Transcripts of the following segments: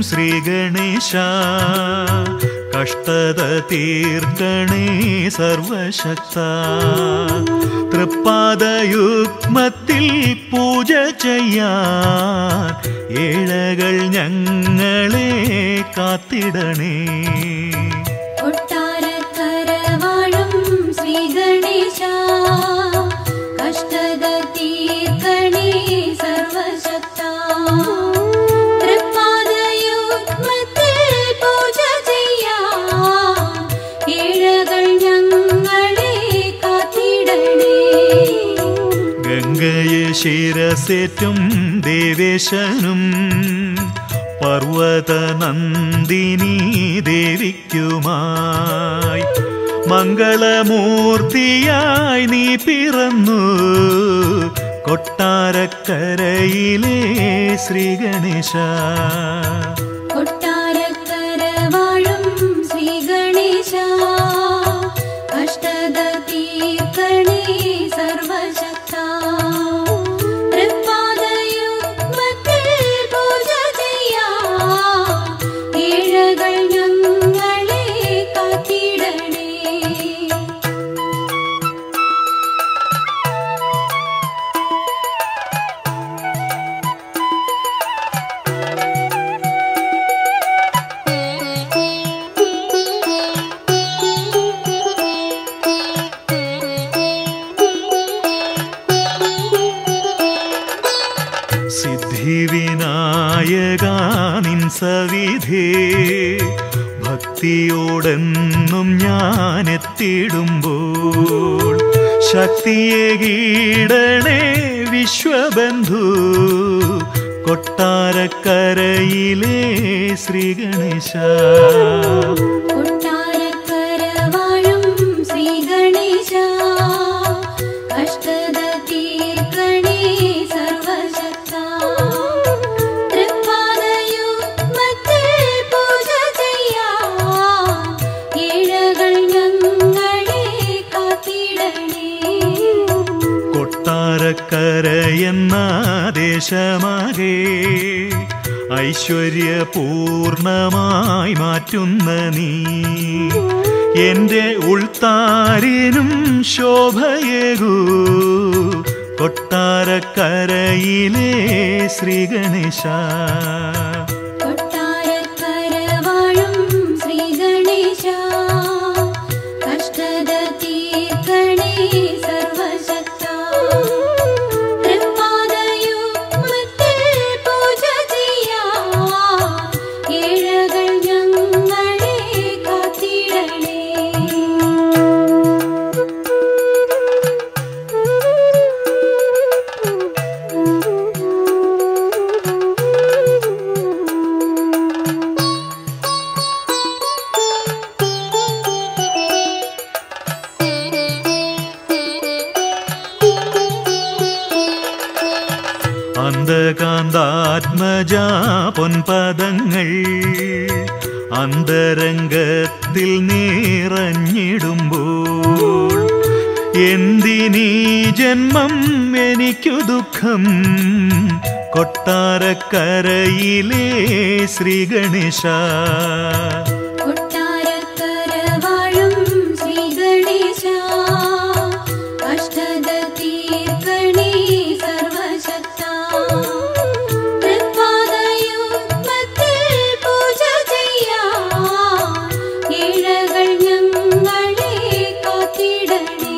ശ്രീഗണേശ കഷ്ടത തീർക്കണേ സർവശക്ത തൃപ്പാദയുഗ്മത്തിൽ പൂജ ചെയ്യാൻ ഏഴകൾ ഞങ്ങളെ കാത്തിടണേ കൊട്ടാരക്കര വാഴും ശ്രീ ഗണേശ കഷ്ടത തീർക്കണേ സർവശക്ത തൃപ്പാദയുഗ്മത്തിൽ പൂജ ചെയ്യാൻ ഏഴകൾ ഞങ്ങളെ കാത്തിടണേ ഗംഗയെ ശിരസേറ്റും ദേവേശനും പർവ്വത നന്ദിനി ദേവിക്കുമായി മംഗളമൂർത്തിയായി നീ പിറന്നു കൊട്ടാരക്കരയിലെ ശ്രീഗണേശ കൊട്ടാരക്കര വാഴും ശ്രീ ഗണേശ കഷ്ടത തീർക്കണേ സർവശക്ത തൃപ്പാദയുഗ്മത്തിൽ പൂജ ചെയ്യാൻ ഏഴകൾ ഞങ്ങളെ കാത്തിടണേ സിദ്ധിവിനായക നിൻ സവിധേ ഭക്തിയോടെന്നും ഞാൻ എത്തിടുമ്പോൾ ശക്തിയെ കീടണേ വിശ്വബന്ധു കൊട്ടാരക്കരയിലെ ശ്രീഗണേശ കൊട്ടാരക്കര വാഴും ശ്രീ ഗണേശ കഷ്ടത തീർക്കണേ സർവശക്ത തൃപ്പാദയുഗ്മത്തിൽ പൂജ ചെയ്യാൻ ഏഴകൾ ഞങ്ങളെ കാത്തിടണേ കൊട്ടാരക്കര എന്ന ദേശമാകെ ഐശ്വര്യപൂർണമായി മാറ്റുന്ന നീ എന്റെ ഉൾത്താരിനും ശോഭയേകൂ കൊട്ടാരക്കരയിലെ ശ്രീഗണേശ കൊട്ടാരക്കര വാഴും ശ്രീ ഗണേശ കഷ്ടത തീർക്കണേ സർവശക്ത തൃപ്പാദയുഗ്മത്തിൽ പൂജ ചെയ്യാൻ ഏഴകൾ ഞങ്ങളെ കാത്തിടണേ അന്ധകാന്താത്മജ പൊൻപദങ്ങൾ അന്തരംഗത്തിൽ നിറഞ്ഞിടുമ്പോൾ എന്തിനീ ജന്മം എനിക്കു ദുഃഖം കൊട്ടാരക്കരയിലെ ശ്രീഗണേശ കൊട്ടാരക്കര വാഴും ശ്രീ ഗണേശ കഷ്ടത തീർക്കണേ സർവശക്ത തൃപ്പാദയുഗ്മത്തിൽ പൂജ ചെയ്യാൻ ഏഴകൾ ഞങ്ങളെ കാത്തിടണേ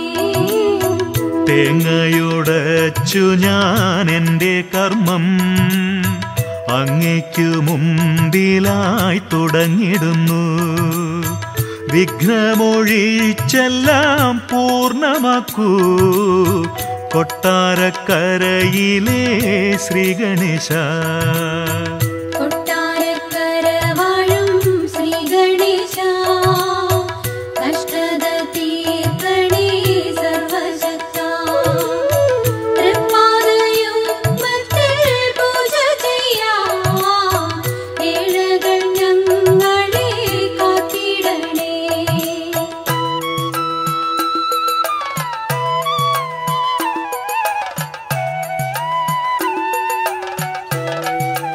തേങ്ങയുടച്ചു ഞാൻ എൻ്റെ കർമ്മം അങ്ങയ്ക്കു മുമ്പിലായി തുടങ്ങിടുന്നു വിഘ്നമൊഴിച്ചെല്ലാം പൂർണ്ണമാക്കൂ കൊട്ടാരക്കരയിലെ ശ്രീഗണേശ കൊട്ടാരക്കര വാഴും ശ്രീ ഗണേശ കഷ്ടത തീർക്കണേ സർവശക്ത തൃപ്പാദയുഗ്മത്തിൽ പൂജ ചെയ്യാൻ ഏഴകൾ ഞങ്ങളെ കാത്തിടണേ ും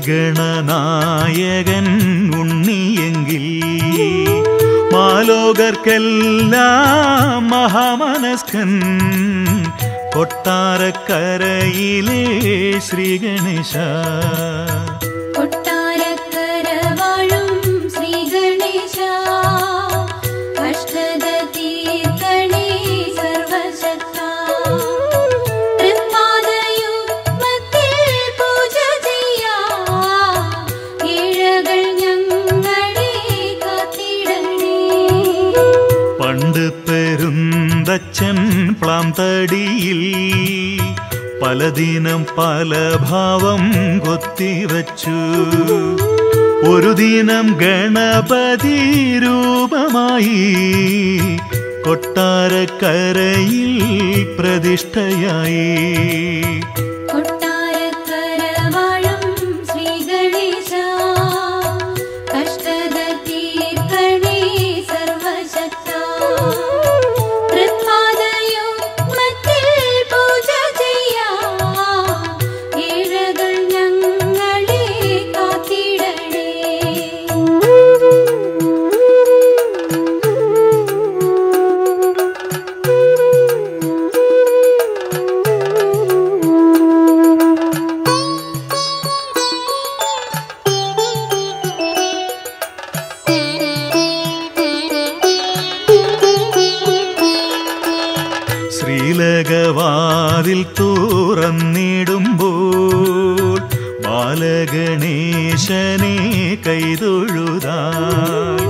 ശ്രീഗണനായകൻ ഉണ്ണിയെങ്കിൽ മാലോകർക്കെല്ലാം മഹാമനസ്കൻ കൊട്ടാരക്കരയിലെ ശ്രീഗണേശ കൊട്ടാരക്കര വാഴും ശ്രീ ഗണേശ അഷ്ടദ തീർത്ഥണേ സർവശക്ത തൃപ്പാദയുഗത്തിൽ പൂജ ചെയ്യാം ഇഴകൾ ഞങ്ങളെ കാത്തിടണേ പണ്ട് പെരുന്തച്ചൻ പ്ലാം തടിയിൽ പലദിനം പല ഭാവം കൊത്തിവച്ചു ഒരു ദിനം ഗണപതി രൂപമായി കൊട്ടാരക്കരയിൽ പ്രതിഷ്ഠയായി കൊട്ടാരക്കര വാഴും ശ്രീ ഗണേശ അഷ്ടദ തീർത്ഥണേ സർവശക്ത തൃപ്പാദയുഗത്തിൽ പൂജ ചെയ്യാം ഇഴകൾ ഞങ്ങളെ കാത്തിടണേ ശ്രീലകവാതിൽ തുറന്നിടുമ്പോൾ ബാലഗണേശനെ കൈതൊഴുതാൽ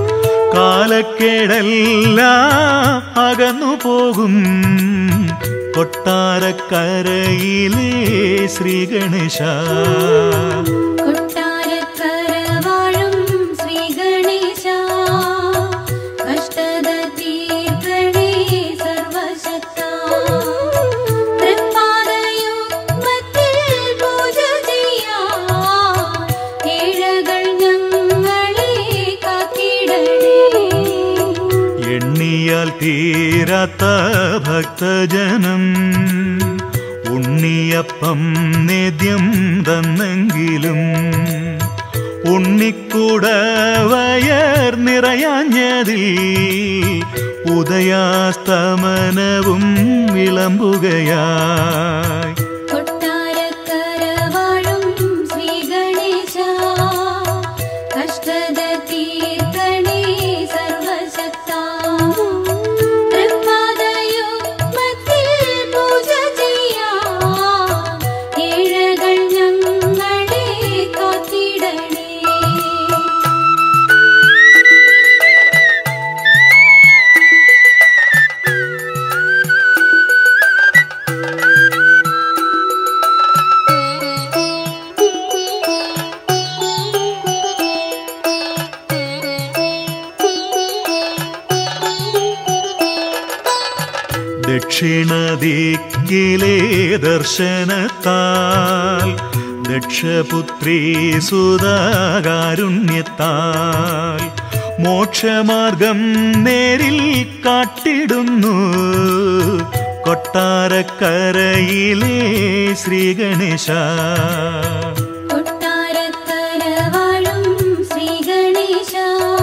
കാലക്കേടെല്ലാം അകന്നു പോകും കൊട്ടാരക്കരയിലെ ശ്രീഗണേശ കൊട്ടാരക്കര വാഴും ശ്രീ ഗണേശ അഷ്ടദ തീർത്ഥണേ സർവശക്ത തൃപ്പാദയുഗത്തിൽ പൂജ ചെയ്യാം ഇഴകൾ ഞങ്ങളെ കാത്തിടണേ എണ്ണിയാൽ തീരാത്ത ഭക്തജനം ഉണ്ണിയപ്പം നേദ്യം തന്നെങ്കിലും ഉണ്ണിക്കൂട വയർ നിറയാഞ്ഞതിൽ ഉദയാസ്തമനവും വിളമ്പുകയായി കൊട്ടാരക്കര വാഴും ശ്രീ ഗണേശ അഷ്ടദ തീർത്ഥണേ സർവശക്ത തൃപ്പാദയുഗത്തിൽ പൂജ ചെയ്യാം ഇഴകൾ ഞങ്ങളെ കാത്തിടണേ ദക്ഷിണദിക്കിലെ ദർശനത്താൽ ദക്ഷപുത്രി സുതാകാരുണ്യത്താൽ മോക്ഷമാർഗം നേരിൽ കാട്ടിടുന്നു കൊട്ടാരക്കരയിലെ ശ്രീഗണേശ കൊട്ടാരക്കര വാഴും ശ്രീ ഗണേശ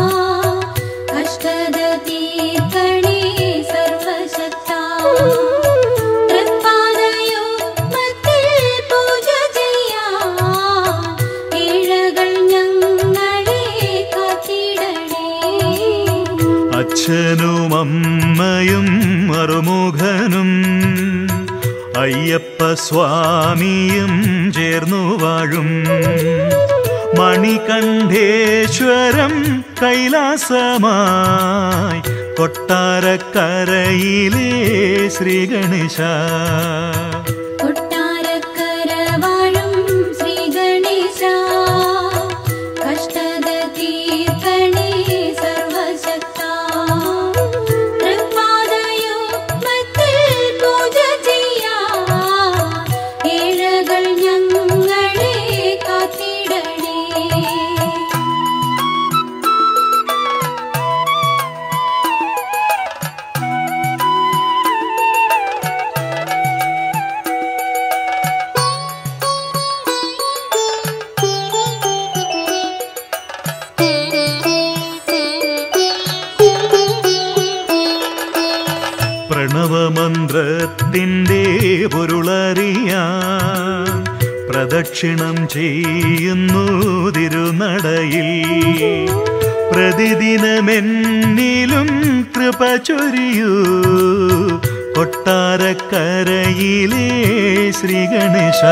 അഷ്ടദ തീർത്ഥണേ സർവശക്ത തൃപ്പാദയുഗത്തിൽ പൂജ ചെയ്യാം ഇഴകൾ ഞങ്ങളെ കാത്തിടണേ അച്ഛനും അമ്മയും മറുമുഖനും അയ്യപ്പ സ്വാമിയും ചേർന്നു വാഴും മണികണ്ഠേശ്വരം കൈലാസമായി കൊട്ടാരക്കരയിലെ ശ്രീഗണേശ കൊട്ടാരക്കര വാഴും ശ്രീ ഗണേശ കഷ്ടദ തീർത്ഥണേ സർവശക്ത തൃപ്പാദയുഗത്തിൽ പൂജ ചെയ്യാം ഇഴകൾ ഞങ്ങളെ കാത്തിടണേ ും പ്രദക്ഷിണം ചെയ്യുന്നു തിരുനടയിൽ പ്രതിദിനമെന്നിലും കൃപ ചൊരിയൂ കൊട്ടാരക്കരയിലെ ശ്രീഗണേശ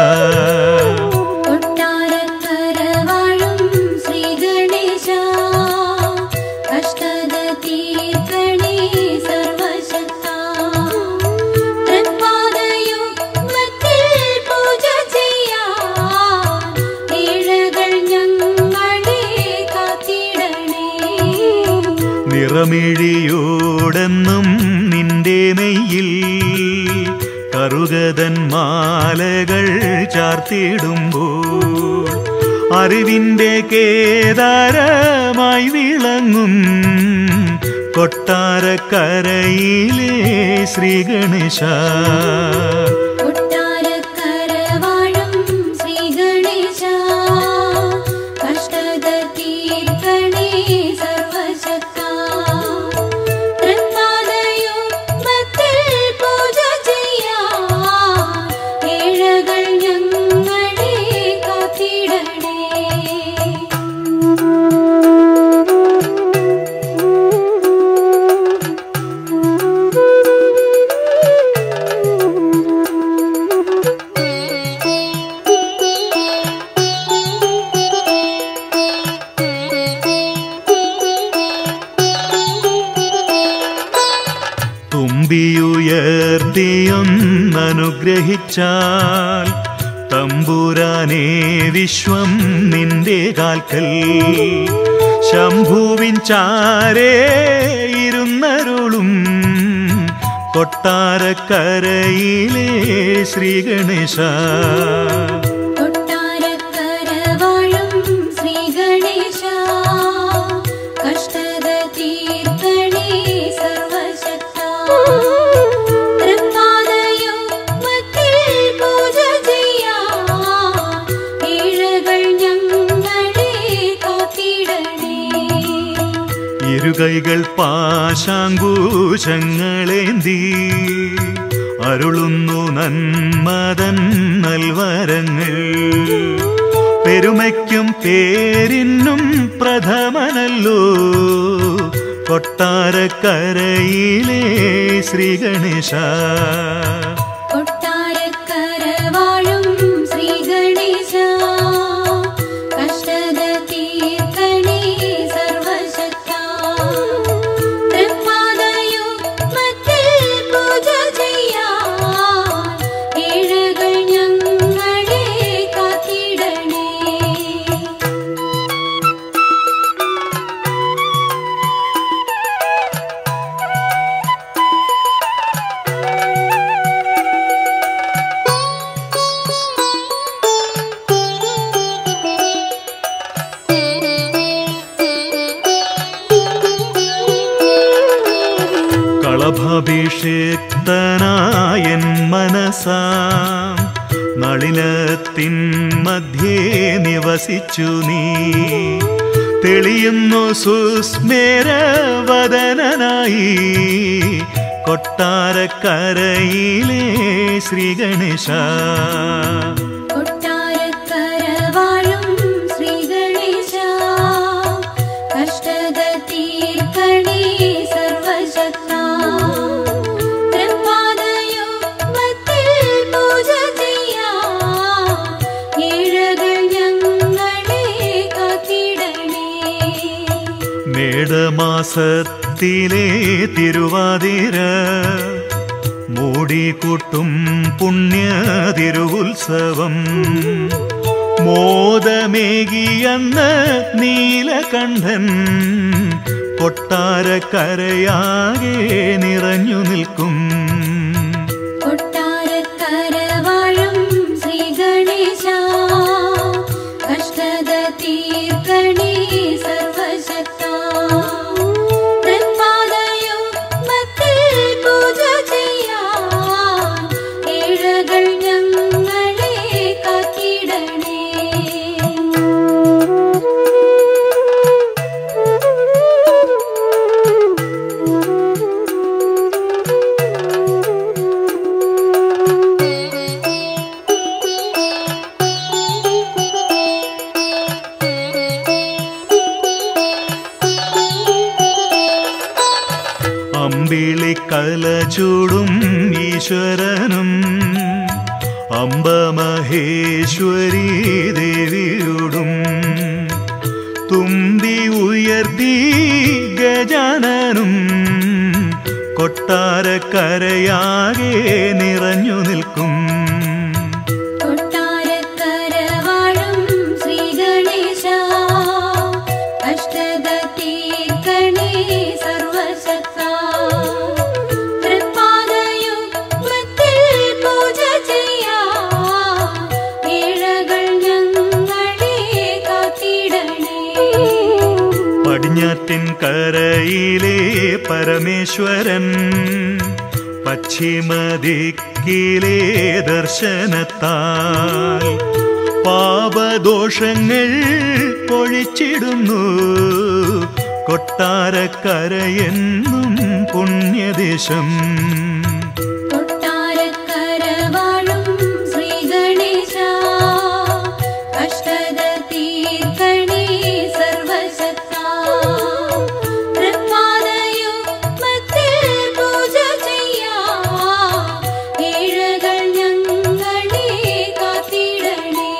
കൊട്ടാരക്കര വാഴും ശ്രീ ഗണേശ കഷ്ടത തീർക്കണേ സർവശക്ത തൃപ്പാദയുഗത്തിൽ പൂജ ചെയ്യാൻ ഏഴകൾ ഞങ്ങളെ കാത്തിടണേ നിറമിഴിയോടെന്നും നിന്റെ നെയ്യിൽ കറുകതൻ മാലകൾ ചാർത്തിടുമ്പോൾ അറിവിന്റെ കേദാരമായി വിളങ്ങും കൊട്ടാരക്കരയിലെ ശ്രീഗണേശ കൊട്ടാരക്കര വാഴും ശ്രീ ഗണേശ കഷ്ടത തീർക്കണേ സർവശക്ത തൃപ്പാദയുഗത്തിൽ പൂജ ചെയ്യാൻ ഏഴകൾ ഞങ്ങളെ കാത്തിടണേ തുമ്പിയുയർത്തിയൊന്നനുഗ്രഹിച്ചാൽ തമ്പുരാനേ വിശ്വം നിന്റെ കാൽക്കൽ ശംഭുവിൻ ചാരേ ഇരുന്നരുളും കൊട്ടാരക്കരയിലെ ശ്രീഗണേശ കൊട്ടാരക്കര വാഴും ശ്രീ ഗണേശ കഷ്ടത തീർക്കണേ സർവശക്ത തൃപ്പാദയുഗത്തിൽ പൂജ ചെയ്യാൻ ഏഴകൾ ഞങ്ങളെ കാത്തിടണേ ഇരുകൈകൾ പാശാങ്കൂശങ്ങളേന്തി അരുളുന്നു നന്മതൻ നൽവരങ്ങൾ പെരുമയ്ക്കും പേരിനും പ്രഥമനല്ലോ കൊട്ടാരക്കരയിലെ ശ്രീഗണേശ കൊട്ടാരക്കര വാഴും ശ്രീ ഗണേശ കഷ്ടത തീർക്കണേ സർവശക്ത തൃപ്പാദയുഗത്തിൽ പൂജ ചെയ്യാൻ ഏഴകൾ ഞങ്ങളെ കാത്തിടണേ കളഭാഭിഷേക്തനായൻ മനസാം നളിനത്തിൻ മധ്യേ നിവസിച്ചു നീ തെളിയുന്നു സുസ്മേരവദനായി കൊട്ടാരക്കരയിലെ ശ്രീഗണേശ കൊട്ടാരക്കര വാഴും ശ്രീ ഗണേശ കഷ്ടത തീർക്കണേ സർവശക്ത തൃപ്പാദയുഗത്തിൽ പൂജ ചെയ്യാൻ ഏഴകൾ ഞങ്ങളെ കാത്തിടണേ മേടമാസത്തിലെ തിരുവാതിര മൂടിക്കൂട്ടും പുണ്യ തിരുവുത്സവം മോദമേകിയെന്ന് നീലകണ്ഠൻ കൊട്ടാരക്കരയാകെ നിറഞ്ഞു നിൽക്കും കൊട്ടാരക്കര വാഴും ശ്രീ ഗണേശ കഷ്ടത തീർക്കണേ സർവശക്ത തൃപ്പാദയുഗത്തിൽ പൂജ ചെയ്യാൻ ഏഴകൾ ഞങ്ങളെ കാത്തിടണേ ും അമ്പിളി കല ചൂടും ഈശ്വരനും അമ്പ മഹേശ്വരി ദേവിയോടും തുമ്പി ഉയർത്തി ഗജാനനും കൊട്ടാരക്കരയാകെ നിറഞ്ഞു നിൽക്കും കൊട്ടാരക്കര വാഴും ശ്രീ ഗണേശ അഷ്ടദത്തീർക്കണേ സർവശക്ത തൃപ്പാദയുഗത്തിൽ പൂജ ചെയ്യാം ഏഴകൾ ഞങ്ങളെ കാത്തിടണേ പടിഞ്ഞാറ്റിൻ കരയിലെ പരമേശ്വരൻ പശ്ചിമദിക്കിലെ ദർശനത്താൽ പാപദോഷങ്ങൾ പൊഴിച്ചിടുന്നു കൊട്ടാരക്കരയെന്നും പുണ്യദേശം കൊട്ടാരക്കര വാഴും ശ്രീ ഗണേശ അഷ്ടദത്തീർക്കണേ സർവശക്ത തൃപ്പാദയുഗത്തിൽ പൂജ ചെയ്യാം ഏഴകൾ ഞങ്ങളെ കാത്തിടണേ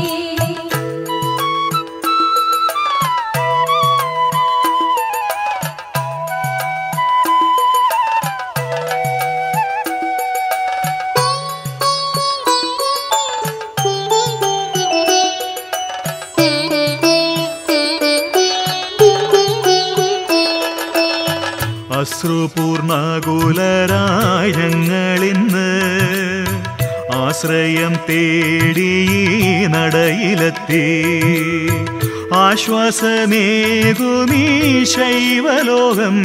അശ്രുപൂർണകുലരായ ഞങ്ങളിന്ന് ആശ്രയം തേടി ഈ നടയിലെത്തി ആശ്വാസമേകുമീ ശൈവലോകം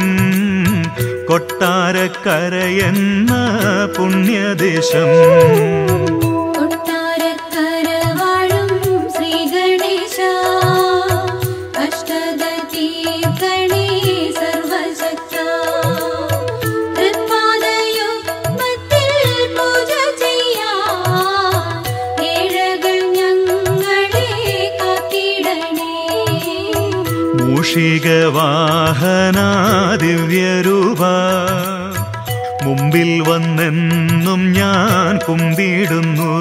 കൊട്ടാരക്കരയെന്ന പുണ്യദേശം കൊട്ടാരക്കര വാഴും ശ്രീ ഗണേശ അഷ്ടദത്തീർക്കണേ സർവശക്ത തൃപ്പാദയുഗത്തിൽ പൂജ ചെയ്യാം ഏഴകൾ ഞങ്ങളെ കാത്തിടണേ മൂഷികവാഹന ദിവ്യരൂപ മുമ്പിൽ വന്നെന്നും ഞാൻ കുമ്പിടുന്നു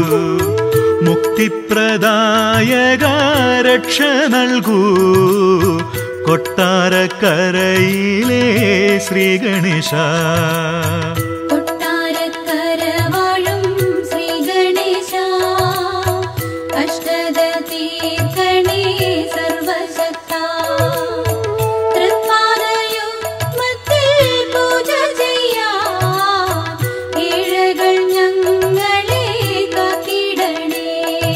മുക്തിപ്രദായക രക്ഷ നൽകൂ കൊട്ടാരക്കരയിലെ ശ്രീഗണേശ കൊട്ടാരക്കര വാഴും ശ്രീ ഗണേശ അഷ്ടദത്തീർക്കണേ സർവശക്ത തൃപ്പാദയുഗത്തിൽ പൂജ ചെയ്യാം ഏഴകൾ ഞങ്ങളെ കാത്തിടണേ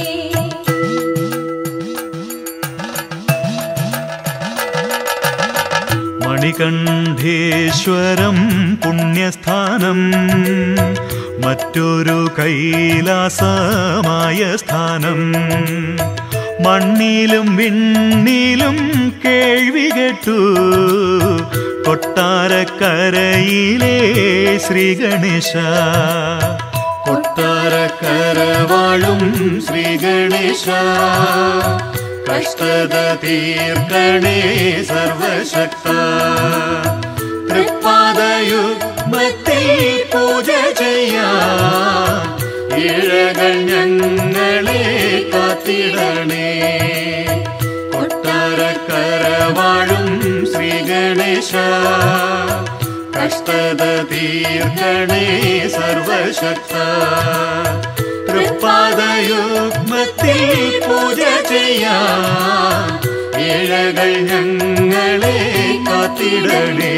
മണികണ്ഠേശ്വരം പുണ്യസ്ഥാനം മറ്റൊരു കൈലാസമായ സ്ഥാനം മണ്ണിലും വിണ്ണിലും കേൾവി കേട്ടു കൊട്ടാരക്കരയിലെ ശ്രീഗണേശ കൊട്ടാരക്കര വാഴും ശ്രീഗണേശ കഷ്ടത തീർക്കണേ സർവശക്ത തൃപ്പാദയുഗ്മത്തിൽ പൂജ ചെയ്യാം ഇഴകൾ ഞങ്ങളെ കാത്തിടണേ കൊട്ടാരക്കര വാഴും ശ്രീഗണേശ കഷ്ടത തീർക്കണേ സർവശക്ത തൃപ്പാദയുഗ്മത്തിൽ പൂജ ചെയ്യാം ഇഴകൾ ഞങ്ങളെ കാത്തിടണേ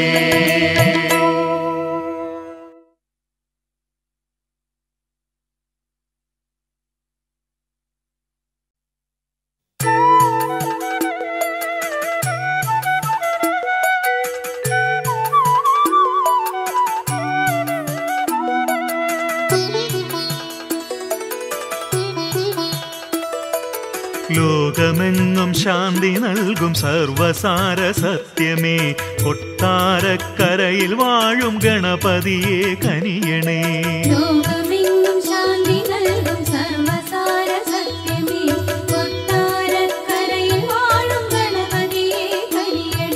ലോകമെങ്ങും ശാന്തി നൽകും സർവസാര സത്യമേ കൊട്ടാരക്കരയിൽ വാഴും ഗണപതിയെ കനിയണേ ലോകമെങ്ങും ശാന്തി നൽകും സർവസാര സത്യമേ കൊട്ടാരക്കരയിൽ വാഴും ഗണപതിയെ കനിയണേ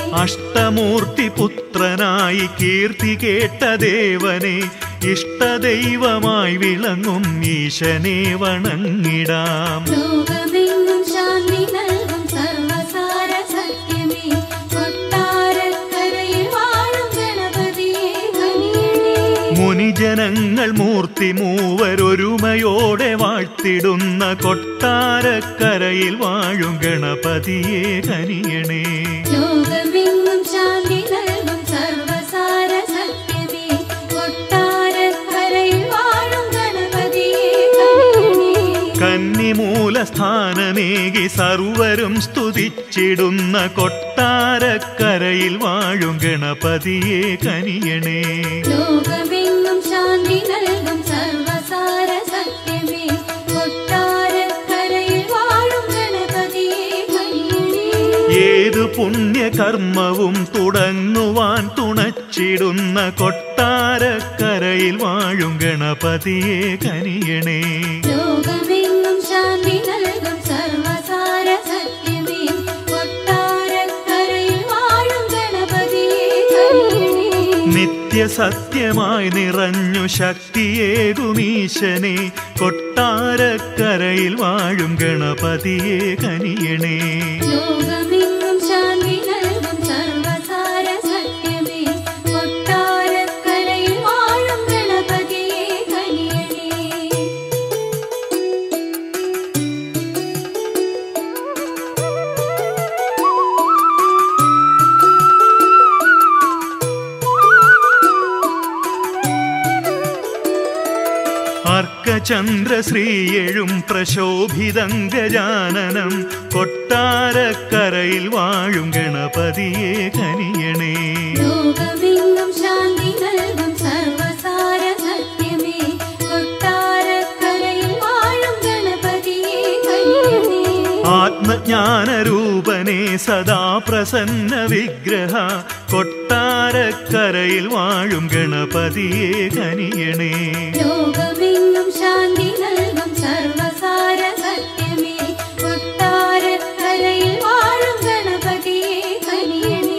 അഷ്ടമൂർത്തി പുത്രനായി കീർത്തി കേട്ട ദേവനെ ഇഷ്ടദൈവമായി വിളങ്ങും ഈശനെ വണങ്ങിടാം ലോകമെങ്ങും ശാന്തി നൽകും സർവസാര സത്യമേ കൊട്ടാരക്കരയിൽ വാഴും ഗണപതിയെ കനിയണേ മുനിജനങ്ങൾ മൂർത്തി മൂവരൊരുമയോടെ വാഴ്ത്തിടുന്ന കൊട്ടാരക്കരയിൽ വാഴും ഗണപതിയെ കനിയണേ ലോകമെങ്ങും ശാന്തി നൽകും സർവസാര സത്യമേ കൊട്ടാരക്കരയിൽ വാഴും ഗണപതിയെ കനിയണേ കന്നിമൂലസ്ഥാനമേകി സർവരും സ്തുതിച്ചിടുന്ന കൊട്ടാരക്കരയിൽ വാഴും ഗണപതിയെ കനിയണേ ലോകമെങ്ങും ശാന്തി നൽകും സർവസാര സത്യമേ കൊട്ടാരക്കരയിൽ വാഴും ഗണപതിയെ കനിയണേ ഏതു പുണ്യകർമ്മവും തുടങ്ങുവാൻ തുണച്ചിടുന്ന കൊട്ടാരക്കരയിൽ വാഴും ഗണപതിയെ കനിയണേ ലോകമെങ്ങും ശാന്തി നൽകും സർവസാര സത്യമേ കൊട്ടാരക്കരയിൽ വാഴും ഗണപതിയെ കനിയണേ നിത്യസത്യമായി നിറഞ്ഞു ശക്തിയേകുമീശനെ കൊട്ടാരക്കരയിൽ വാഴും ഗണപതിയെ കനിയണേ ലോകമെങ്ങും ശാന്തി നൽകും സർവസാര സത്യമേ കൊട്ടാരക്കരയിൽ വാഴും ഗണപതിയെ കനിയണേ അർക്കചന്ദ്രശ്രീയഴും പ്രശോഭിതങ്കജാനനം കൊട്ടാരക്കരയിൽ വാഴും ഗണപതിയെ കനിയണേ ലോകമെങ്ങും ശാന്തി നൽകും സർവസാര സത്യമേ കൊട്ടാരക്കരയിൽ വാഴും ഗണപതിയെ കനിയണേ ആത്മജ്ഞാനരൂപനെ സദാ പ്രസന്ന വിഗ്രഹ കൊട്ടാരക്കരയിൽ വാഴും ഗണപതിയെ കനിയണേ ലോകമെങ്ങും ശാന്തി നൽകും സർവസാര സത്യമേ കൊട്ടാരക്കരയിൽ വാഴും ഗണപതിയെ കനിയണേ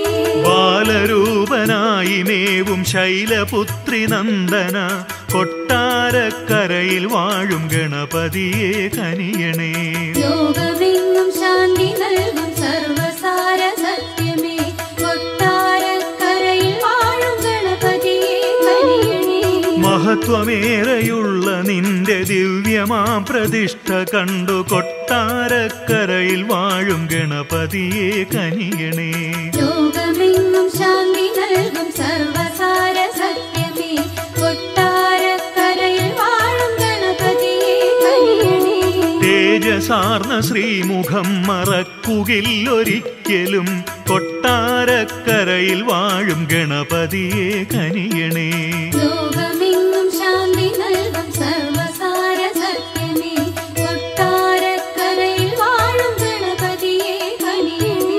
ബാലരൂപനായി മേവും ശൈലപുത്രി നന്ദന കൊട്ടാരക്കരയിൽ വാഴും ഗണപതിയെ കനിയണേ ലോകമെങ്ങും ശാന്തി നൽകും സർവസാര സത്യമേ കൊട്ടാരക്കരയിൽ വാഴും ഗണപതിയെ കനിയണേ മഹത്വമേറെയുള്ള നിന്റെ ദിവ്യമാം പ്രതിഷ്ഠ കണ്ടു കൊട്ടാരക്കരയിൽ വാഴും ഗണപതിയെ കനിയണേ ലോകമെങ്ങും ശാന്തി നൽകും സർവസാര സത്യമേ കൊട്ടാരക്കരയിൽ വാഴും ഗണപതിയെ കനിയണേ തേജസാർന്ന ശ്രീമുഖം മറക്കുകില്ലൊരിക്കലും കൊട്ടാരക്കരയിൽ വാഴും ഗണപതിയെ കനിയണേ ലോകമെങ്ങും ശാന്തി നൽകും സർവസാര സത്യമേ കൊട്ടാരക്കരയിൽ വാഴും ഗണപതിയെ കനിയണേ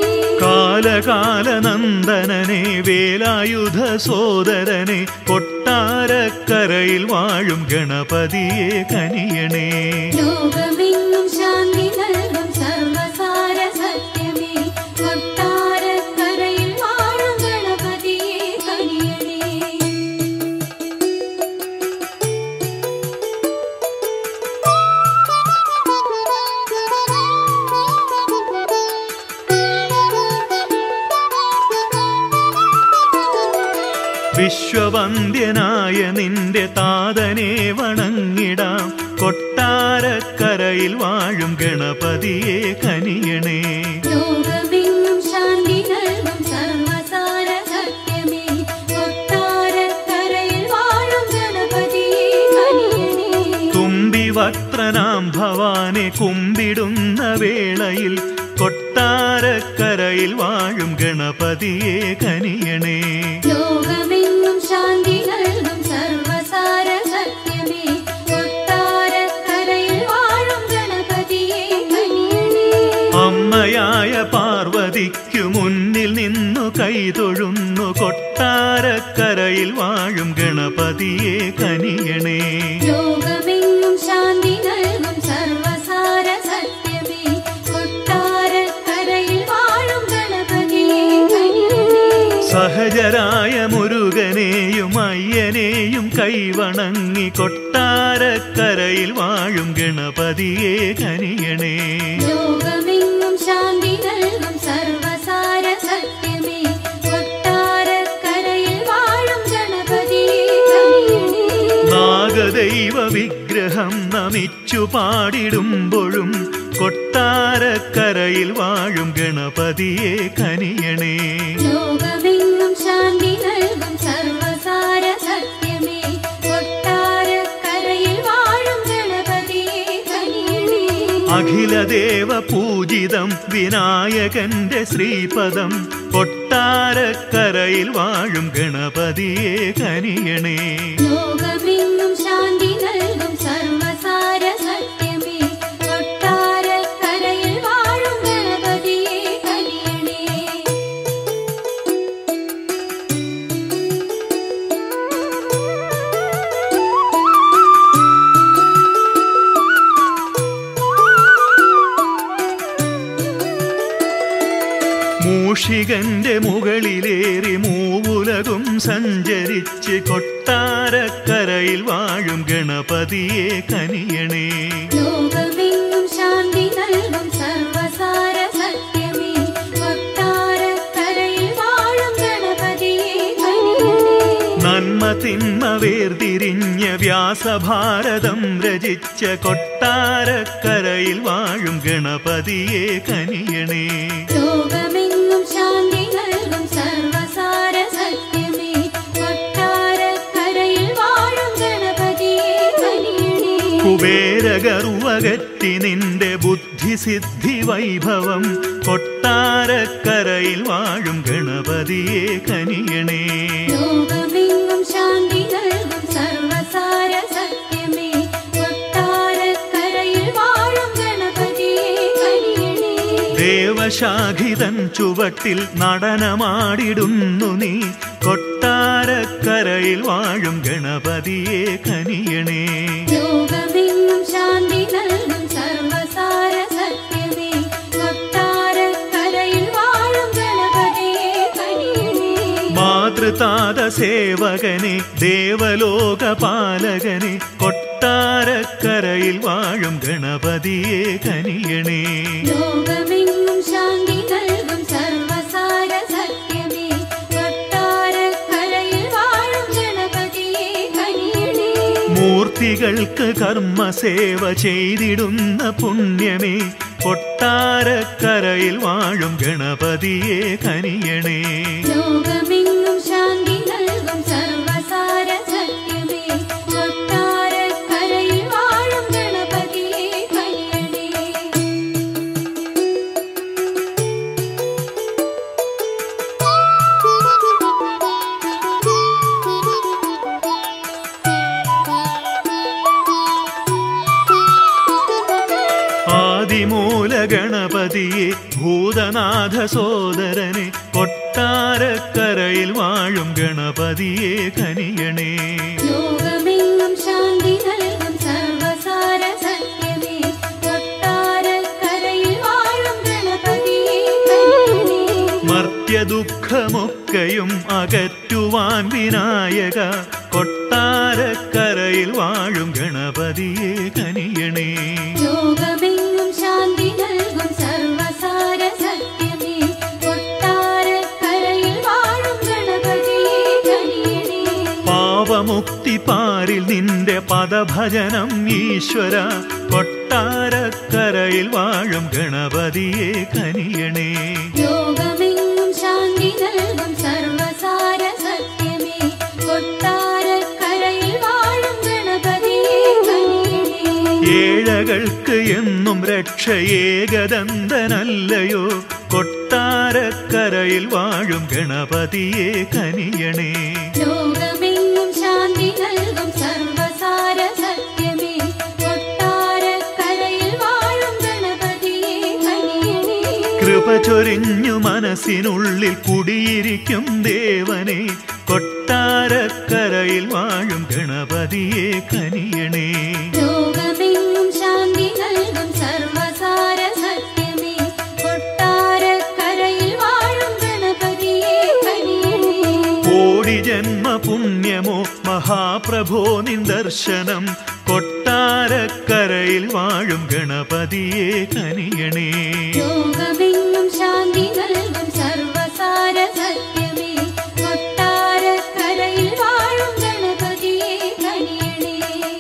കാലകാലനന്ദനനെ വേലായുധ സോദരനെ കൊട്ടാരക്കരയിൽ വാഴും ഗണപതിയെ കനിയണേ ലോകമെങ്ങും ശാന്തി നൽകും സർവസാര സത്യമേ കൊട്ടാരക്കരയിൽ വാഴും ഗണപതിയെ കനിയണേ വിശ്വവന്ദ്യനായ നിന്റെ താതനെ വണങ്ങിടാം കൊട്ടാരക്കരയിൽ വാഴും ഗണപതിയെ കനിയണേ ലോകമെങ്ങും ശാന്തി നൽകും സർവസാര സത്യമേ കൊട്ടാരക്കരയിൽ വാഴും ഗണപതിയെ കനിയണേ തുമ്പി വക്രനാം ഭവാനെ കുമ്പിടുന്ന വേളയിൽ കൊട്ടാരക്കരയിൽ വാഴും ഗണപതിയെ കനിയണേ ലോകമെങ്ങും ശാന്തി നൽകും സർവസാര സത്യമേ കൊട്ടാരക്കരയിൽ വാഴും ഗണപതിയെ കനിയണേ അമ്മയായ പാർവതിക്കു മുന്നിൽ നിന്നു കൈതൊഴുന്നു കൊട്ടാരക്കരയിൽ വാഴും ഗണപതിയെ കനിയണേ ലോകമെങ്ങും ശാന്തി നൽകും സർവസാര സത്യമേ കൊട്ടാരക്കരയിൽ വാഴും ഗണപതിയെ കനിയണേ സഹജരായ മുരുകനെയും അയ്യനെയും കൈവണങ്ങി കൊട്ടാരക്കരയിൽ വാഴും ഗണപതിയെ കനിയണേ ലോകമെങ്ങും ശാന്തി നൽകും സർവസാര സത്യമേ കൊട്ടാരക്കരയിൽ വാഴും ഗണപതിയെ കനിയണേ നാഗദൈവ വിഗ്രഹം നമിച്ചു പാടിടുമ്പോഴും കൊട്ടാരക്കരയിൽ വാഴും ഗണപതിയെ കനിയണേ ലോകമെങ്ങും ശാന്തി നൽകും സർവസാര സത്യമേ കൊട്ടാരക്കരയിൽ വാഴും ഗണപതിയെ കനിയണേ അഖിലദേവ പൂജിതം വിനായകന്റെ ശ്രീപദം കൊട്ടാരക്കരയിൽ വാഴും ഗണപതിയെ കനിയണേ ലോകമെങ്ങും ശാന്തി നൽകും സർവസാര സത്യമേ കൊട്ടാരക്കരയിൽ വാഴും ഗണപതിയെ കനിയണേ മൂഷികന്റെ മുകളിലേറി മൂവുലകും സഞ്ചരിച്ച് കൊട്ടാരക്കരയിൽ വാഴും ഗണപതിയെ കനിയണേ ലോകമെങ്ങും ശാന്തി നൽകും സർവസാര സത്യമേ കൊട്ടാരക്കരയിൽ വാഴും ഗണപതിയെ കനിയണേ നന്മ തിന്മ വേർതിരിഞ്ഞ വ്യാസഭാരതം രചിച്ച കൊട്ടാരക്കരയിൽ വാഴും ഗണപതിയെ കനിയണേ ലോകമെങ്ങും ശാന്തി നൽകും സർവസാര സത്യമേ കൊട്ടാരക്കരയിൽ വാഴും ഗണപതിയെ കനിയണേ കുബേരഗർവകറ്റി നിന്റെ ബുദ്ധിസിദ്ധി വൈഭവം കൊട്ടാരക്കരയിൽ വാഴും ഗണപതിയെ കനിയണേ ലോകമെങ്ങും ശാന്തി നൽകും സർവസാര സത്യമേ കൊട്ടാരക്കരയിൽ വാഴും ഗണപതിയെ കനിയണേ ദേവശാഖിതൻ ചുവട്ടിൽ നടനമാടിടുന്നു നീ കൊട്ടാരക്കരയിൽ വാഴും ഗണപതിയെ കനിയണേ ലോകമെങ്ങും ശാന്തി നൽകും സർവസാര സത്യമേ കൊട്ടാരക്കരയിൽ വാഴും ഗണപതിയെ കനിയണേ മാതൃതാത സേവകനെ ദേവലോകപാലകനെ കൊട്ടാരക്കരയിൽ വാഴും ഗണപതിയെ കനിയണേ ലോകമെങ്ങും ശാന്തി നൽകും സർവസാര സത്യമേ കൊട്ടാരക്കരയിൽ വാഴും ഗണപതിയെ കനിയണേ മൂർത്തികൾക്ക് കർമ്മസേവ ചെയ്തിടുന്ന പുണ്യമേ കൊട്ടാരക്കരയിൽ വാഴും ഗണപതിയെ കനിയണേ ലോകമെങ്ങും ശാന്തി നൽകും സർവസാര സത്യമേ കൊട്ടാരക്കരയിൽ വാഴും ഗണപതിയെ കനിയണേ ആദിമൂല ഗണപതിയെ ഭൂതനാഥ സോദരനെ കൊട്ടാരക്കരയിൽ വാഴും ഗണപതിയെ കനിയണേ ലോകമെങ്ങും ശാന്തി നൽകും സർവസാര സത്യമേ കൊട്ടാരക്കരയിൽ വാഴും ഗണപതിയെ കനിയണേ മർത്യദുഃഖമൊക്കെയും അകറ്റുവാൻ വിനായക കൊട്ടാരക്കരയിൽ വാഴും ഗണപതിയെ കനിയണേ ലോകമെങ്ങും ശാന്തി നൽകും സർവസാര സത്യമേ കൊട്ടാരക്കരയിൽ വാഴും ഗണപതിയെ കനിയണേ പാപമുക്തി പാരിൽ നിന്റെ പദഭജനം ഈശ്വര കൊട്ടാരക്കരയിൽ വാഴും ഗണപതിയെ കനിയണേ ലോകമെങ്ങും ശാന്തി നൽകും സർവസാര സത്യമേ കൊട്ടാരക്കരയിൽ വാഴും ഗണപതിയെ കനിയണേ ഏഴകൾക്ക് എന്നും രക്ഷ ഏകദന്തനല്ലയോ കൊട്ടാരക്കരയിൽ വാഴും ഗണപതിയെ കനിയണേ ലോകമെങ്ങും ശാന്തി നൽകും സർവസാര സത്യമേ കൊട്ടാരക്കരയിൽ വാഴും ഗണപതിയെ കനിയണേ കൃപ ചൊരിഞ്ഞു മനസ്സിനുള്ളിൽ കുടിയിരിക്കും ദേവനെ കൊട്ടാരക്കരയിൽ വാഴും ഗണപതിയെ കനിയണേ ലോകമെങ്ങും ശാന്തി നൽകും സർവസാര സത്യമേ കൊട്ടാരക്കരയിൽ വാഴും ഗണപതിയെ കനിയണേ കോടി ജന്മ പുണ്യമോ മഹാപ്രഭോ നിൻ ദർശനം കൊട്ടാരക്കരയിൽ വാഴും ഗണപതിയെ കനിയണേ ലോകമെങ്ങും ശാന്തി നൽകും സർവസാര സത്യമേ കൊട്ടാരക്കരയിൽ വാഴും ഗണപതിയെ കനിയണേ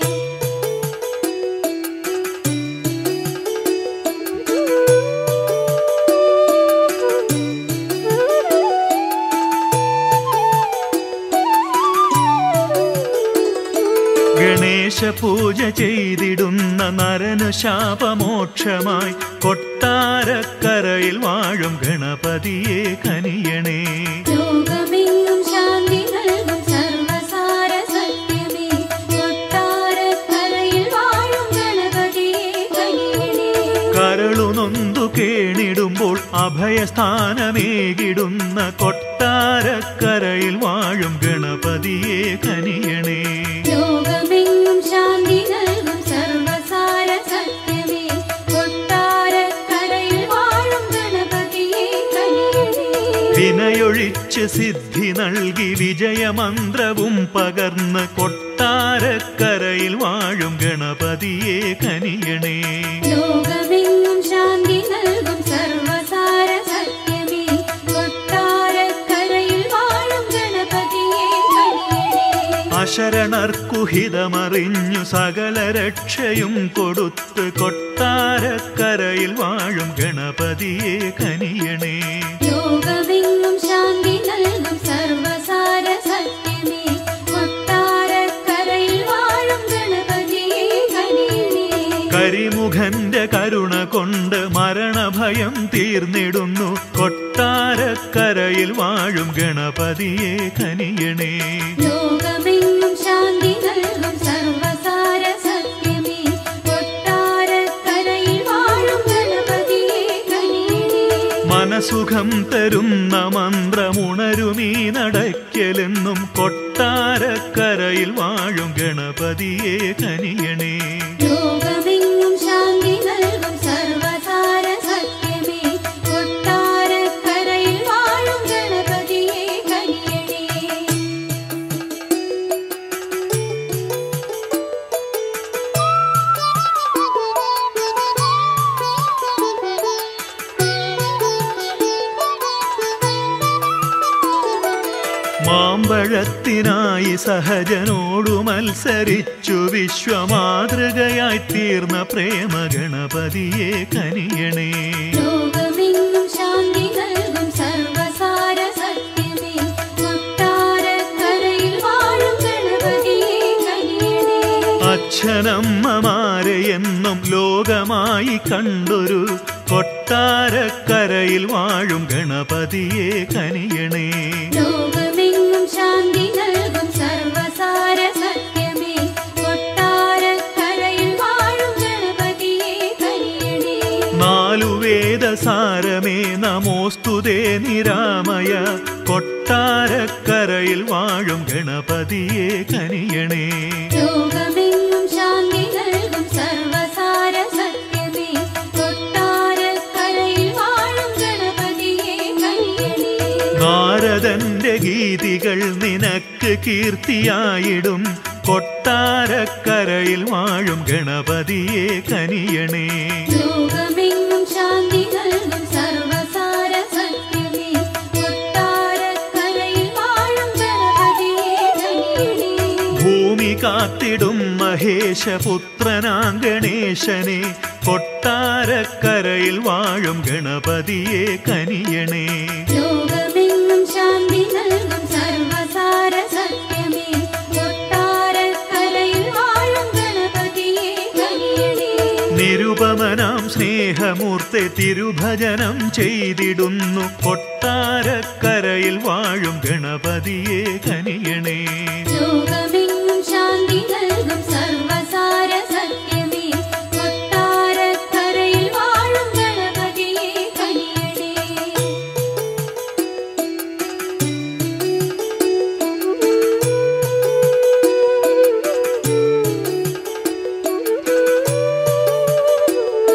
ഗണേശ പൂജ ചെയ്തിടുന്ന നരനു ശാപമോക്ഷമായി കൊട്ടാരക്കരയിൽ വാഴും ഗണപതിയെ കനിയണേ ലോകമെങ്ങും ശാന്തി നൽകും സർവസാര സത്യമേ കൊട്ടാരക്കരയിൽ വാഴും ഗണപതിയെ കനിയണേ കരളുനൊന്തു കേണിടുമ്പോൾ അഭയസ്ഥാനമേകിടുന്ന കൊട്ടാരക്കരയിൽ വാഴും ഗണപതിയെ കനിയണേ ലോകമെങ്ങും ശാന്തി നൽകും സർവസാര സത്യമേ കൊട്ടാരക്കരയിൽ വാഴും ഗണപതിയെ കനിയണേ വിനയൊഴിച്ച് സിദ്ധി നൽകി വിജയമന്ത്രവും പകർന്ന് കൊട്ടാരക്കരയിൽ വാഴും ഗണപതിയെ കനിയണേ ലോകമെങ്ങും ശാന്തി നൽകും സർവസാര സത്യമേ കൊട്ടാരക്കരയിൽ വാഴും ഗണപതിയെ കനിയണേ അശരണർക്കുഹിതമറിഞ്ഞു സകല രക്ഷയും കൊടുത്ത് കൊട്ടാരക്കരയിൽ വാഴും ഗണപതിയെ കനിയണേ ലോകമെങ്ങും ശാന്തി നൽകും സർവസാര സത്യമേ കൊട്ടാരക്കരയിൽ വാഴും ഗണപതിയെ കനിയണേ കരിമുഖന്റെ കരുണ കൊണ്ട് മരണഭയം തീർന്നിടുന്നു കൊട്ടാരക്കരയിൽ വാഴും ഗണപതിയെ കനിയണേ ലോകമെങ്ങും ശാന്തി നൽകും സർവസാര സത്യമേ കൊട്ടാരക്കരയിൽ വാഴും ഗണപതിയെ കനിയണേ മനസുഖം തരുന്ന മന്ത്രമുണരുമീ നടക്കലെന്നും കൊട്ടാരക്കരയിൽ വാഴും ഗണപതിയെ കനിയണേ ലോകമെങ്ങും ശാന്തി നൽകും സർവസാര സത്യമേ കൊട്ടാരക്കരയിൽ വാഴും ഗണപതിയെ കനിയണേ മാമ്പഴത്തിനായി സഹജനോടു മത്സരിച്ചു വിശ്വമാതൃകയായി തീർന്ന പ്രേമ ഗണപതിയെ കനിയണേ ലോകമെങ്ങും ശാന്തി നൽകും സർവസാര സത്യമേ കൊട്ടാരക്കരയിൽ വാഴും ഗണപതിയെ കനിയണേ അച്ഛനമ്മമാരെ എന്നും ലോകമായി കണ്ടൊരു കൊട്ടാരക്കരയിൽ വാഴും ഗണപതിയെ കനിയണേ ലോകമെങ്ങും ശാന്തി നൽകും സർവസാര സത്യമേ കൊട്ടാരക്കരയിൽ വാഴും ഗണപതിയെ കനിയണേ നാലു വേദസാരമേ നമോസ്തുതേ നിരാമയ കൊട്ടാരക്കരയിൽ വാഴും ഗണപതിയെ കനിയണേ ലോകമെങ്ങും ശാന്തി നൽകും സർവസാര സത്യമേ കൊട്ടാരക്കരയിൽ വാഴും ഗണപതിയെ കനിയണേ നാരദന്റെ ഗീതികൾ നിനക്ക് കീർത്തിയായിടും കൊട്ടാരക്കരയിൽ വാഴും ഗണപതിയെ കനിയണേ ലോകമെങ്ങും ശാന്തി നൽകും സർവസാര സത്യമേ കൊട്ടാരക്കരയിൽ വാഴും ഗണപതിയെ കനിയണേ ഭൂമി കാത്തിടും മഹേശപുത്രനാങ്കണേശനെ കൊട്ടാരക്കരയിൽ വാഴും ഗണപതിയെ കനിയണേ ലോകമെങ്ങും ശാന്തി നൽകും സർവസാര സത്യമേ കൊട്ടാരക്കരയിൽ വാഴും ഗണപതിയെ കനിയണേ നിരുപമനാം സ്നേഹമൂർത്തെ തിരുഭജനം ചെയ്തിടുന്നു കൊട്ടാരക്കരയിൽ വാഴും ഗണപതിയെ കനിയണേ ലോകമെങ്ങും ശാന്തി നൽകും സർവസാര സത്യമേ കൊട്ടാരക്കരയിൽ വാഴും ഗണപതിയെ കനിയണേ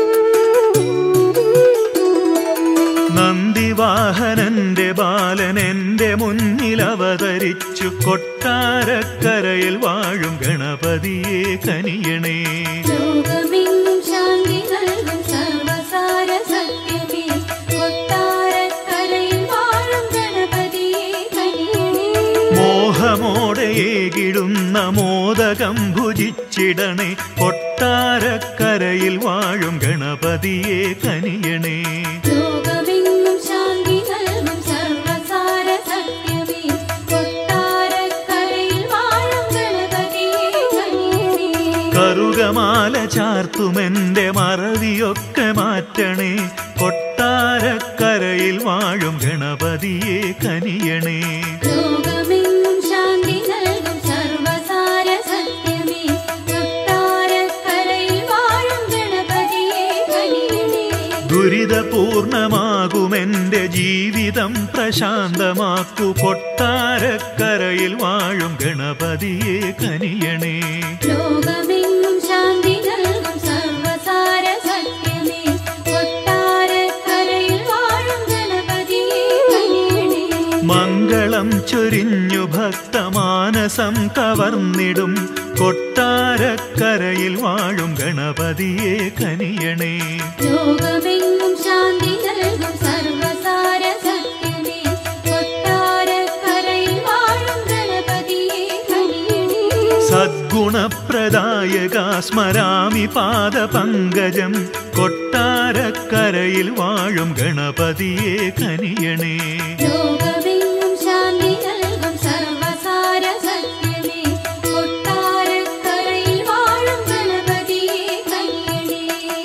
നന്ദിവാഹനന്റെ ബാലനെ എന്റെ മുന്നിൽ അവതരിച്ചു കൊട്ടാരക്കരയിൽ വാഴും ഗണപതിയെ കനിയണേ ലോകമെങ്ങും ശാന്തി നൽകും സർവസാര സത്യമേ കൊട്ടാരക്കരയിൽ വാഴും ഗണപതിയെ കനിയണേ മോഹമോടെ ഏകിടുന്ന മോദകം ഭുജിച്ചിടണേ കൊട്ടാരക്കരയിൽ വാഴും ഗണപതിയെ കനിയണേ ലോകമെങ്ങും ശാന്തി നൽകും സർവസാര സത്യമേ കൊട്ടാരക്കരയിൽ വാഴും ഗണപതിയെ കനിയണേ കറുകമാല ചാർത്തുമെന്റെ മറവിയൊക്കെ മാറ്റണേ കൊട്ടാരക്കരയിൽ വാഴും ഗണപതിയെ കനിയണേ ലോകമെങ്ങും ശാന്തി നൽകും സർവസാര സത്യമേ കൊട്ടാരക്കരയിൽ വാഴും ഗണപതിയെ കനിയണേ ദുരിതപൂർണമാകുമെന്റെ ജീവിതം പ്രശാന്തമാക്കു കൊട്ടാരക്കരയിൽ വാഴും ഗണപതിയെ കനിയണേ ലോകമെങ്ങും ശാന്തി നൽകും സർവസാര സത്യമേ കൊട്ടാരക്കരയിൽ വാഴും ഗണപതിയെ കനിയണേ മംഗളം ചൊരിഞ്ഞു ഭക്തമാനസം കവർന്നിടും കൊട്ടാരക്കരയിൽ വാഴും ഗണപതിയെ കനിയണേ ലോകമെങ്ങും ശാന്തി നൽകും സർവസാര സത്യമേ കൊട്ടാരക്കരയിൽ വാഴും ഗണപതിയെ കനിയണേ സദ്ഗുണപ്രദായക സ്മരാമി പാദപങ്കജം കൊട്ടാരക്കരയിൽ വാഴും ഗണപതിയെ കനിയണേ ലോകമെങ്ങും ശാന്തി നൽകും സർവസാര സത്യമേ കൊട്ടാരക്കരയിൽ വാഴും ഗണപതിയെ കനിയണേ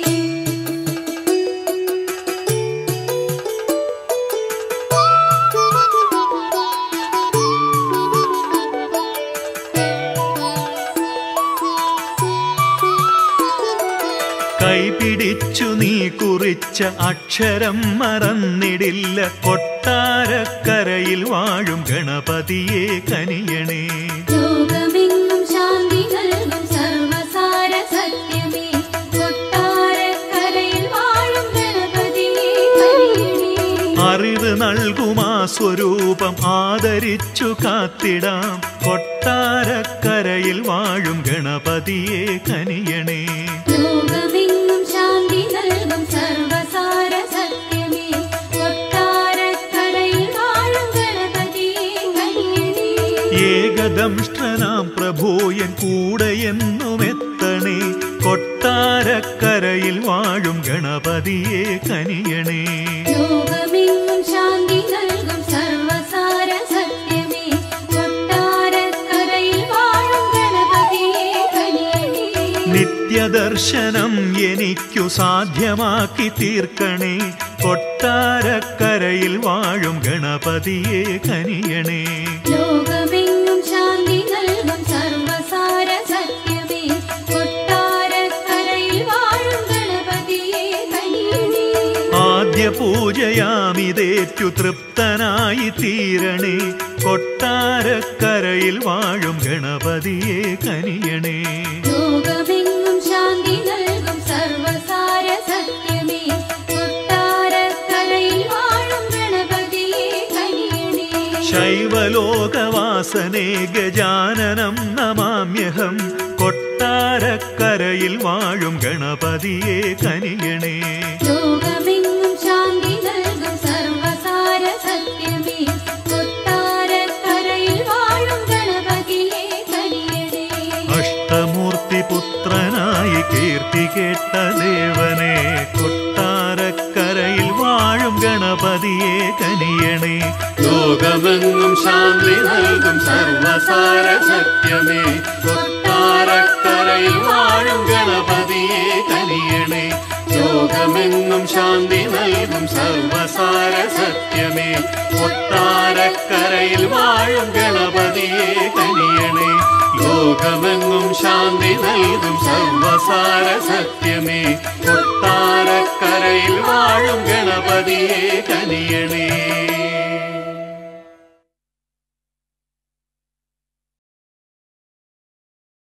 കൈപിടിച്ചു നീ കുറിച്ച അക്ഷരം മറന്നിടില്ല കൊട്ടാരക്കരയിൽ വാഴും ഗണപതിയെ കനിയണേ ലോകമെങ്ങും ശാന്തി നൽകും സർവസാര സത്യമേ കൊട്ടാരക്കരയിൽ വാഴും ഗണപതിയെ കനിയണേ അറിവ് നൽകുമാ സ്വരൂപം ആദരിച്ചു കാത്തിടാം കൊട്ടാരക്കരയിൽ വാഴും ഗണപതിയെ കനിയണേ ലോകമെങ്ങും ശാന്തി നൽകും സർവസാര സത്യമേ കൊട്ടാരക്കരയിൽ വാഴും ഗണപതിയെ കനിയണേ ഏകദംഷ്ടനാം പ്രഭോയൻ കൂടെയെന്നും എത്തണേ കൊട്ടാരക്കരയിൽ വാഴും ഗണപതിയെ കനിയണേ ലോകമെങ്ങും ശാന്തി നൽകും സർവസാര സത്യമേ കൊട്ടാരക്കരയിൽ വാഴും ഗണപതിയെ കനിയണേ നിത്യദർശനം എനിക്കു സാധ്യമാക്കി തീർക്കണേ കൊട്ടാരക്കരയിൽ വാഴും ഗണപതിയെ കനിയണേ ലോകമെങ്ങും ശാന്തി നൽകും സർവസാര സത്യമേ കൊട്ടാരക്കരയിൽ വാഴും ഗണപതിയെ കനിയണേ ആദ്യ പൂജയാമിതേറ്റു തൃപ്തനായി തീരണേ കൊട്ടാരക്കരയിൽ വാഴും ഗണപതിയെ കനിയണേ ലോകമെങ്ങും ശാന്തി നൽകും സർവസാര സത്യമേ കൊട്ടാരക്കരയിൽ വാഴും ഗണപതിയെ കനിയണേ ശൈവലോകവാസനേ ഗജാനനം നമാമ്യഹം കൊട്ടാരക്കരയിൽ വാഴും ഗണപതിയെ കനിയണേ ലോകമെങ്ങും ശാന്തി നൽകും സർവസാര സത്യമേ കൊട്ടാരക്കരയിൽ വാഴും ഗണപതിയെ കനിയണേ അഷ്ടമൂർത്തി പുത്രനായി കീർത്തി കേട്ട ദേവനെ കൊട്ടാരക്കരയിൽ വാഴും ഗണപതിയെ കനിയണേ ലോകമെങ്ങും ശാന്തി നൽകും സർവസാര സത്യമേ കൊട്ടാരക്കരയിൽ വാഴും ഗണപതിയെ കനിയണേ ലോകമെങ്ങും ശാന്തി നൽകും സർവസാര സത്യമേ കൊട്ടാരക്കരയിൽ വാഴും ഗണപതിയെ കനിയണേ ലോകമെങ്ങും ശാന്തി നൽകും സർവസാര സത്യമേ കൊട്ടാരക്കരയിൽ വാഴും ഗണപതിയെ കനിയണേ